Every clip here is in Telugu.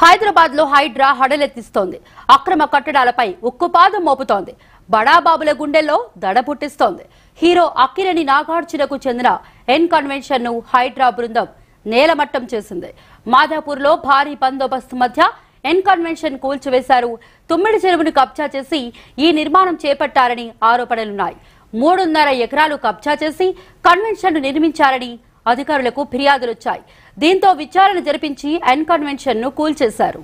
హైదరాబాద్ లో హైడ్రా హడలెత్తిస్తోంది అక్రమ కట్టడాలపై ఉక్కుపాదం మోపుతోంది బడాబాబుల గుండెల్లో దడ పుట్టిస్తోంది హీరో అక్కినేని నాగార్జునకు చెందిన ఎన్ కన్వెన్షన్ ను హైడ్రా బృందం నేలమట్టం చేసింది మాదాపూర్ లో భారీ బందోబస్తు మధ్య ఎన్ కన్వెన్షన్ కూల్చివేశారు తుమ్మిడి చెరువును కబ్జా చేసి ఈ నిర్మాణం చేపట్టారని ఆరోపణలున్నాయి మూడున్నర ఎకరాలు కబ్జా చేసి కన్వెన్షన్ నిర్మించారని అధికారులకు ఫిర్యాదులొచ్చాయి దీంతో విచారణ జరిపించి ఎన్ కన్వెన్షన్ ను కూల్చేశారు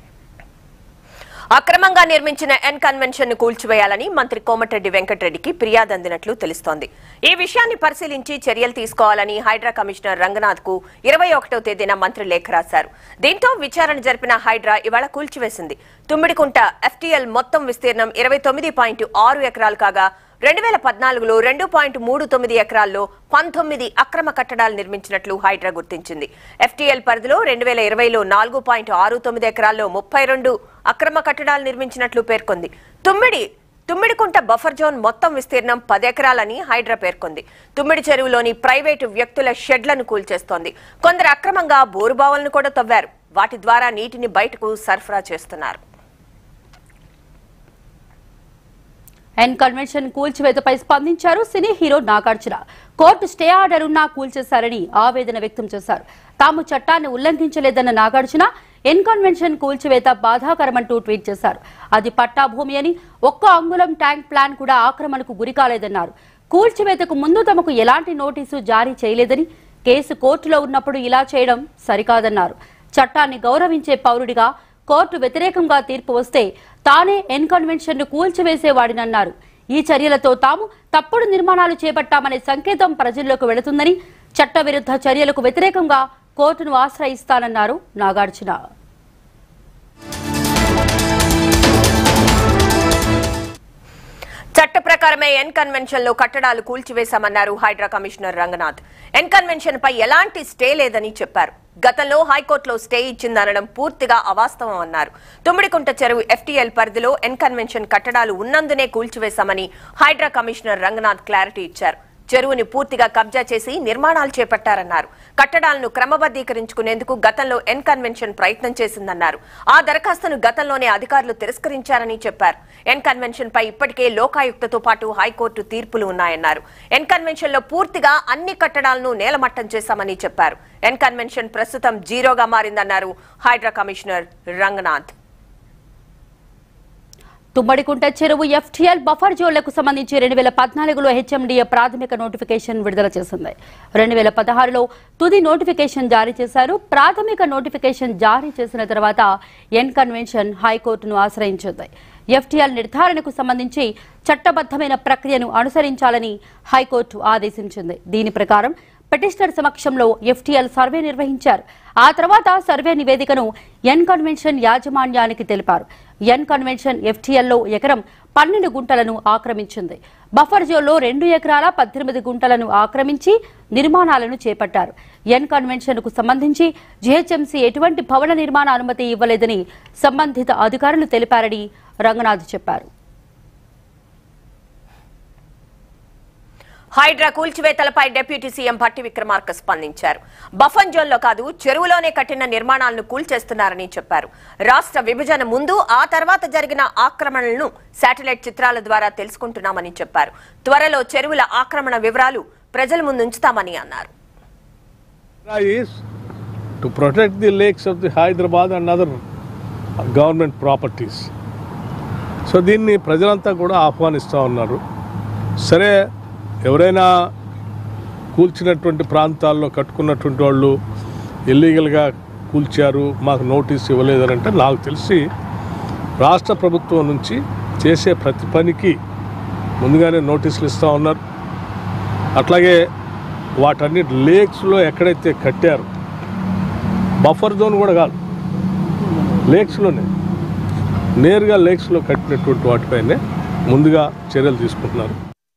అక్రమంగా నిర్మించిన ఎన్ కన్వెన్షన్ ను కూల్చివేయాలని మంత్రి కోమటిరెడ్డి వెంకటరెడ్డికి ఫిర్యాదు అందినట్లు తెలుస్తోంది ఈ విషయాన్ని పరిశీలించి చర్యలు తీసుకోవాలని హైడ్రా కమిషనర్ రంగనాథ్ కు ఇరవై ఒకటో తేదీన మంత్రి లేఖ రాశారు దీంతో విచారణ జరిపిన హైడ్రా ఇవాళ కూల్చివేసింది తుమ్మిడికుంట ఎఫ్టీఎల్ మొత్తం విస్తీర్ణం ఇరవై తొమ్మిది పాయింట్ ఆరు ఎకరాలు కాగా రెండు వేల పద్నాలుగులో రెండు పాయింట్ మూడు తొమ్మిది ఎకరాల్లో పంతొమ్మిది అక్రమ కట్టడాలు నిర్మించినట్లు హైడ్రా గుర్తించింది ఎఫ్టీఎల్ పరిధిలో రెండు వేల ఇరవైలో నాలుగు పాయింట్ ఆరు తొమ్మిది ఎకరాల్లో ముప్పై రెండు అక్రమ కట్టడాలు నిర్మించినట్లు పేర్కొంది తుమ్మిడి తుమ్మిడికుంట బఫర్ జోన్ మొత్తం విస్తీర్ణం పది ఎకరాలని హైడ్రా పేర్కొంది తుమ్మిడి చెరువులోని ప్రైవేటు వ్యక్తుల షెడ్లను కూల్చేస్తోంది కొందరు అక్రమంగా బోరుబావులను కూడా తవ్వారు వాటి ద్వారా నీటిని బయటకు సరఫరా చేస్తున్నారు ఎన్ కన్వెన్షన్ కూల్చివేతపై స్పందించారు cine hero Nagarjuna court stay order ఉన్నా కూల్చేశారని ఆవేదన వ్యక్తం చేశారు తాము చట్టాన్ని ఉల్లంఘించలేదన్న నాగార్జున ఎన్ కన్వెన్షన్ కూల్చివేత బాధాకరమంటూ ట్వీట్ చేశారు అది పట్టా భూమి అని ఒక్క అంగుళం ట్యాంక్ ప్లాన్ కూడా ఆక్రమణకు గురికాలేదన్నారు కూల్చివేతకు ముందు తమకు ఎలాంటి నోటీసు జారీ చేయలేదని కేసు కోర్టులో ఉన్నప్పుడు ఇలా చేయడం సరికాదన్నారు చట్టాన్ని గౌరవించే పౌరుడిగా కోర్టు వ్యతిరేకంగా తీర్పు వస్తే తానే ఎన్ కన్వెన్షన్ ను కూల్చివేసేవాడినన్నారు ఈ చర్యలతో తాము తప్పుడు నిర్మాణాలు చేపట్టామనే సంకేతం ప్రజల్లోకి వెళుతుందని చట్టవిరుద్ధ చర్యలకు వ్యతిరేకంగా కోర్టును ఆశ్రయిస్తానన్నారు నాగార్జున చట్ట ప్రకారమే ఎన్ కన్వెన్షన్ లో కట్టడాలు కూల్చివేశామన్నారు HYDRAA commissioner Ranganath N convention పై ఎలాంటి స్టే లేదని చెప్పారు గతంలో హైకోర్టులో స్టే ఇచ్చిందనడం పూర్తిగా అవాస్తవం అన్నారు తుమ్మిడికుంట చెరువు ఎఫ్టీఎల్ పరిధిలో ఎన్ కన్వెన్షన్ కట్టడాలు ఉన్నందునే కూల్చివేశామని హైడ్రా కమిషనర్ రంగనాథ్ క్లారిటీ ఇచ్చారు చెరువుని పూర్తిగా కబ్జా చేసి నిర్మాణాలు చేపట్టారన్నారు కట్టడాలను క్రమబద్దీకరించుకునేందుకు గతంలో ఎన్ కన్వెన్షన్ ప్రయత్నం చేసిందన్నారు ఆ దరఖాస్తును గతంలోనే అధికారులు తిరస్కరించారని చెప్పారు ఎన్ కన్వెన్షన్ పై ఇప్పటికే లోకాయుక్తతో పాటు హైకోర్టు తీర్పులు ఉన్నాయన్నారు ఎన్ కన్వెన్షన్ లో పూర్తిగా అన్ని కట్టడాలను నేలమట్టం చేశామని చెప్పారు ఎన్ కన్వెన్షన్ ప్రస్తుతం జీరోగా మారిందన్నారు హైడ్రా కమిషనర్ రంగనాథ్ తుమ్మడికుంట చెరువు ఎఫ్టీఎల్ బఫర్ జోన్లకు సంబంధించి రెండు వేల పద్నాలుగులో హెచ్ఎండిఏ ప్రాథమిక నోటిఫికేషన్ విడుదల చేసింది రెండు వేల పదహారులో తుది నోటిఫికేషన్ జారీ చేశారు ప్రాథమిక నోటిఫికేషన్ జారీ చేసిన తర్వాత ఎన్ కన్వెన్షన్ హైకోర్టును ఆశ్రయించింది ఎఫ్టీఎల్ నిర్ధారణకు సంబంధించి చట్టబద్దమైన ప్రక్రియను అనుసరించాలని హైకోర్టు ఆదేశించింది దీని ప్రకారం పిటిషనర్ సమక్షంలో ఎఫ్టీఎల్ సర్వే నిర్వహించారు ఆ తర్వాత సర్వే నివేదికను ఎన్ కన్వెన్షన్ యాజమాన్యానికి తెలిపారు ఎన్ కన్వెన్షన్ ఎఫ్టీఎల్లో ఎకరం పన్నెండు గుంటలను ఆక్రమించింది బఫర్ జోన్లో రెండు ఎకరాల పద్దెనిమిది గుంటలను ఆక్రమించి నిర్మాణాలను చేపట్టారు ఎన్ కన్వెన్షన్ కు సంబంధించి జీహెచ్ఎంసీ ఎటువంటి భవన నిర్మాణ అనుమతి ఇవ్వలేదని సంబంధిత అధికారులు తెలిపారని రంగనాథ్ చెప్పారు హైడ్రా కూల్చివేతలపై డిప్యూటీ సీఎం భట్టి విక్రమార్క స్పందించారు బఫన్ జోన్లో కాదు చెరువులోనే కట్టిన నిర్మాణాలను కూల్చేస్తున్నారని చెప్పారు రాష్ట్ర విభజన ముందు ఆ తర్వాత జరిగిన ఆక్రమణలను శాటిలైట్ చిత్రాల ద్వారా తెలుసుకుంటున్నామని చెప్పారు త్వరలో చెరువుల ఆక్రమణ వివరాలు ప్రజల ముందు ఉంచుతామని అన్నారు is to protect the lakes of the Hyderabad and other government properties. So దీన్ని ప్రజలంతా కూడా ఆహ్వానిస్తూ ఉన్నారు సరే ఎవరైనా కూల్చినటువంటి ప్రాంతాల్లో కట్టుకున్నటువంటి వాళ్ళు ఇల్లీగల్గా కూల్చారు మాకు నోటీస్ ఇవ్వలేదని అంటే నాకు తెలిసి రాష్ట్ర ప్రభుత్వం నుంచి చేసే ప్రతి పనికి ముందుగానే నోటీసులు ఇస్తూ ఉన్నారు అట్లాగే వాటన్నిటి లేక్స్లో ఎక్కడైతే కట్టారు బఫర్ జోన్ కూడా కాదు లేక్స్లోనే నేరుగా లేక్స్లో కట్టినటువంటి వాటిపైనే ముందుగా చర్యలు తీసుకుంటున్నారు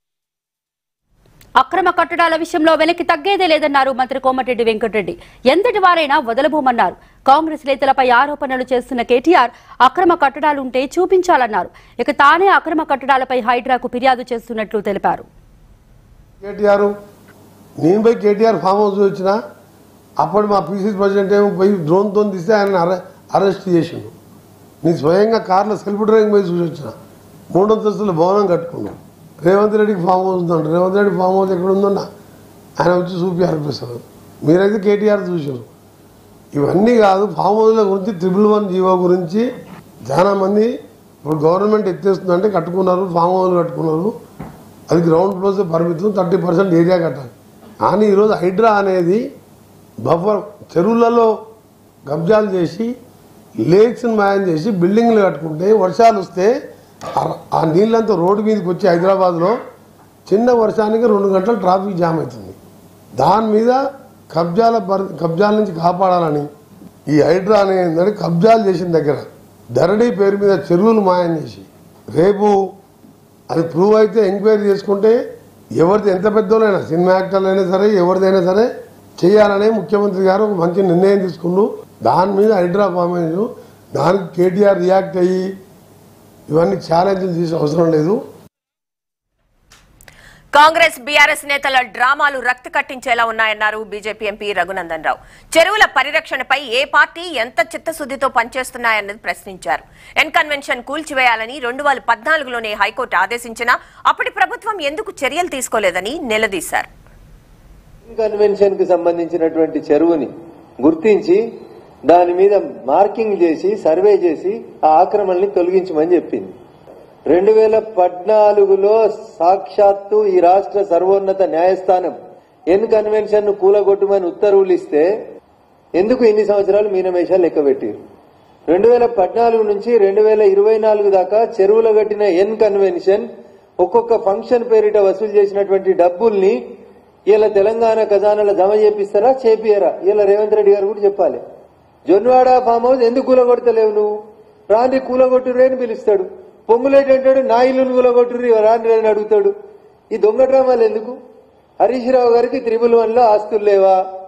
అక్రమ కట్టడాల విషయంలో వెనక్కి తగ్గేదే లేదన్నారు మంత్రి కోమటిరెడ్డి వెంకటరెడ్డి ఎంతటి వారైనా వదలబోమన్నారు కాంగ్రెస్ నేతలపై ఆరోపణలు చేస్తున్న కేటీఆర్ అక్రమ కట్టడాలుంటే చూపించాలన్నారు ఇక తానే అక్రమ కట్టడాలపై హైడ్రాకు ఫిర్యాదు చేస్తున్నట్లు తెలిపారు కేటీఆర్ నేను పోయి కేటీఆర్ ఫామ్ హౌస్ వచ్చిన అప్పుడు మా పీసీసీ ప్రెసిడెంట్ ఏమో పోయి డ్రోన్తో తీస్తే ఆయన అరె అరెస్ట్ చేసిండు నీ స్వయంగా కార్లో సెల్ఫ్ డ్రైవింగ్ పోయి చూసి వచ్చిన మూడంతస్తుల భవనం కట్టుకున్నావు రేవంత్ రెడ్డికి ఫామ్ హౌస్ ఉందంట రేవంత్ రెడ్డి ఫామ్ హౌస్ ఎక్కడ ఉందన్న ఆయన వచ్చి చూపి అనిపిస్తారు మీరైతే కేటీఆర్ చూసారు ఇవన్నీ కాదు ఫామ్ హౌస్ల గురించి ట్రిపుల్ వన్ జీవో గురించి చాలా మంది ఇప్పుడు గవర్నమెంట్ ఎత్తేస్తుందంటే కట్టుకున్నారు ఫామ్ హౌస్లు కట్టుకున్నారు అది గ్రౌండ్ ఫ్లోర్స్ పరిమితం థర్టీ పర్సెంట్ ఏరియా కట్టాలి కానీ ఈరోజు హైడ్రా అనేది బఫర్ చెరువులలో కబ్జాలు చేసి లేక్స్ని మాయం చేసి బిల్డింగ్లు కట్టుకుంటే వర్షాలు వస్తే ఆ- ఆ నీళ్ళంతా రోడ్డు మీదకి వచ్చి హైదరాబాద్లో చిన్న వర్షానికి రెండు గంటలు ట్రాఫిక్ జామ్ అవుతుంది దాని మీద కబ్జాల పరి కబ్జాల నుంచి కాపాడాలని ఈ హైడ్రా అనేది ఏంటంటే కబ్జాలు చేసిన దగ్గర ధరణి పేరు మీద చెరువులు మాయం చేసి రేపు అది ప్రూవ్ అయితే ఎంక్వైరీ చేసుకుంటే ఎవరిది ఎంత పెద్దోళ్ళైనా సినిమా యాక్టర్లు అయినా సరే ఎవరిదైనా సరే చేయాలనే ముఖ్యమంత్రి గారు ఒక మంచి నిర్ణయం తీసుకుండు దాని మీద హైడ్రా ఫార్మేషన్ దానికి కేటీఆర్ రియాక్ట్ అయ్యి ఇవన్నీ ఛాలెంజ్లు చేసే అవసరం లేదు కాంగ్రెస్ బీఆర్ఎస్ నేతల డ్రామాలు రక్తి కట్టించేలా ఉన్నాయన్నారు బీజేపీ ఎంపీ రఘునందన్ రావు చెరువుల పరిరక్షణపై ఏ పార్టీ ఎంత చిత్తశుద్దితో పనిచేస్తున్నాయన్నది ప్రశ్నించారు ఎన్ కన్వెన్షన్ కూల్చివేయాలని రెండు వేల పద్నాలుగులోనే హైకోర్టు ఆదేశించినా అప్పటి ప్రభుత్వం ఎందుకు చర్యలు తీసుకోలేదని నిలదీశారు కన్వెన్షన్ కి సంబంధించినటువంటి చెరువుని గుర్తించి దాని మీద మార్కింగ్ చేసి సర్వే చేసి ఆ ఆక్రమణని తొలగించమని చెప్పింది రెండు వేల పద్నాలుగులో సాక్షాత్తు ఈ రాష్ట్ర సర్వోన్నత న్యాయస్థానం ఎన్ కన్వెన్షన్ ను కూలగొట్టమని ఉత్తర్వులు ఇస్తే ఎందుకు ఇన్ని సంవత్సరాలు మీనమేషాలు లెక్క పెట్టారు రెండు వేల పద్నాలుగు నుంచి రెండు వేల ఇరవై నాలుగు దాకా చెరువుల కట్టిన ఎన్ కన్వెన్షన్ ఒక్కొక్క ఫంక్షన్ పేరిట వసూలు చేసినటువంటి డబ్బుల్ని ఇలా తెలంగాణ ఖజానాలో జమ చేపిస్తారా చేపియరా ఇలా రేవంత్ రెడ్డి గారు కూడా చెప్పాలి జొన్వాడ ఫామ్ హౌస్ ఎందుకు కూలగొడతలేవు నువ్వు రాండి కూలగొట్టుర్రే అని పిలుస్తాడు పొంగులేటి అంటాడు నా ఇల్లును కూలగొట్టుర్రి రాండి అని అడుగుతాడు ఈ దొంగ డ్రామాలు ఎందుకు హరీష్ రావు గారికి త్రిబుల్ వన్ లో ఆస్తులు లేవా